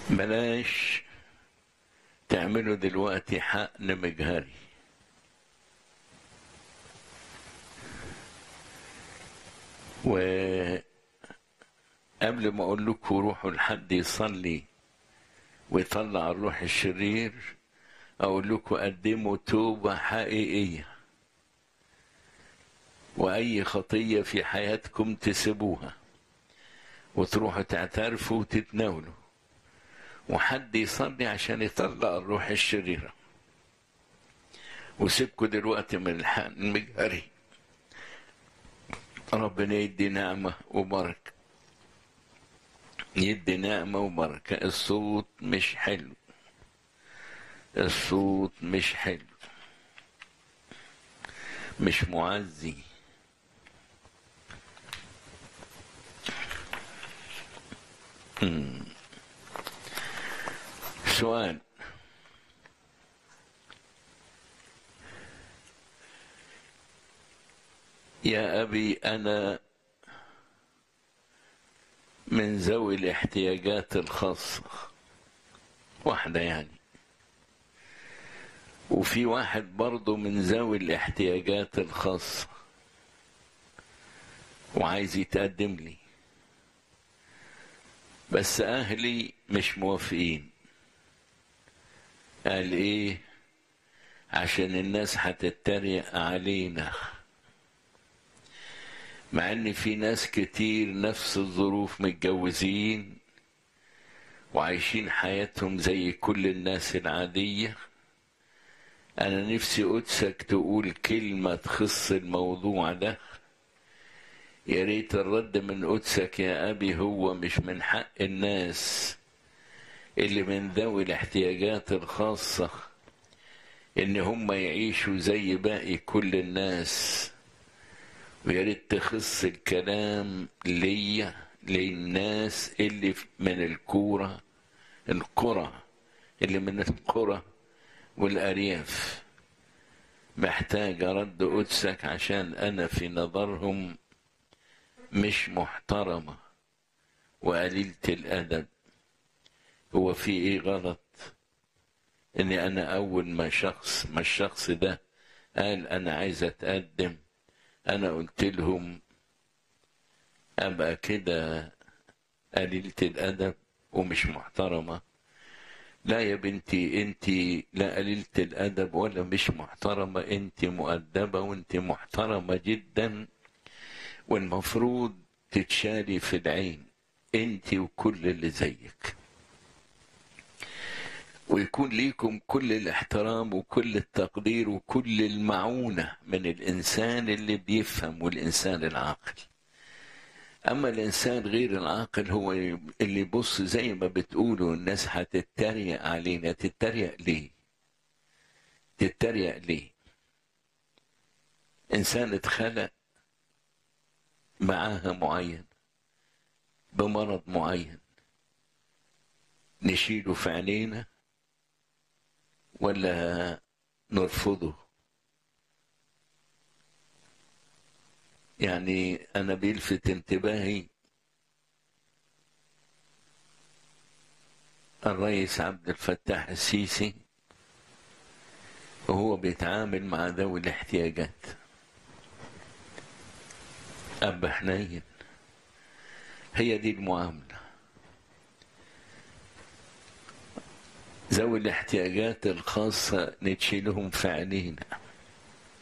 بلاش تعملوا دلوقتي حقن مجهري وقبل ما اقول لكم روحوا لحد يصلي ويطلع الروح الشرير اقول لكم قدموا توبه حقيقيه واي خطيه في حياتكم تسيبوها وتروحوا تعترفوا وتتناولوا وحد يصلي عشان يطلع الروح الشريرة وسيبكوا دلوقتي من الحقن المجهري ربنا يدي نعمة وبركة يدي نعمة وبركة الصوت مش حلو الصوت مش حلو مش معزي مم. سؤال يا أبي أنا من ذوي الاحتياجات الخاصة واحدة يعني وفي واحد برضه من ذوي الاحتياجات الخاصة وعايز يتقدم لي بس أهلي مش موافقين قال ايه عشان الناس هتتريق علينا مع ان في ناس كتير نفس الظروف متجوزين وعايشين حياتهم زي كل الناس العادية انا نفسي قدسك تقول كلمة تخص الموضوع ده يا ريت الرد من قدسك يا ابي هو مش من حق الناس اللي من ذوي الاحتياجات الخاصة إن هم يعيشوا زي باقي كل الناس ويا ريت تخص الكلام ليا للناس اللي من الكورة القرى اللي من القرى والأرياف محتاج رد قدسك عشان أنا في نظرهم مش محترمة وقليلة الأدب هو في ايه غلط اني انا اول ما شخص ما الشخص ده قال انا عايز اتقدم انا قلت لهم ابقى كده قليلة الادب ومش محترمة لا يا بنتي انت لا قليلة الادب ولا مش محترمة انت مؤدبة وانت محترمة جدا والمفروض تتشالي في العين انت وكل اللي زيك ويكون ليكم كل الاحترام وكل التقدير وكل المعونة من الإنسان اللي بيفهم والإنسان العاقل أما الإنسان غير العاقل هو اللي يبص زي ما بتقولوا الناس هتتريق علينا تتريق ليه تتريق ليه إنسان اتخلق معاها معين بمرض معين نشيله في عينينا ولا نرفضه يعني انا بيلفت انتباهي الرئيس عبد الفتاح السيسي وهو بيتعامل مع ذوي الاحتياجات أب حنين هي دي المعامله ذوي الاحتياجات الخاصة نتشيلهم في عينينا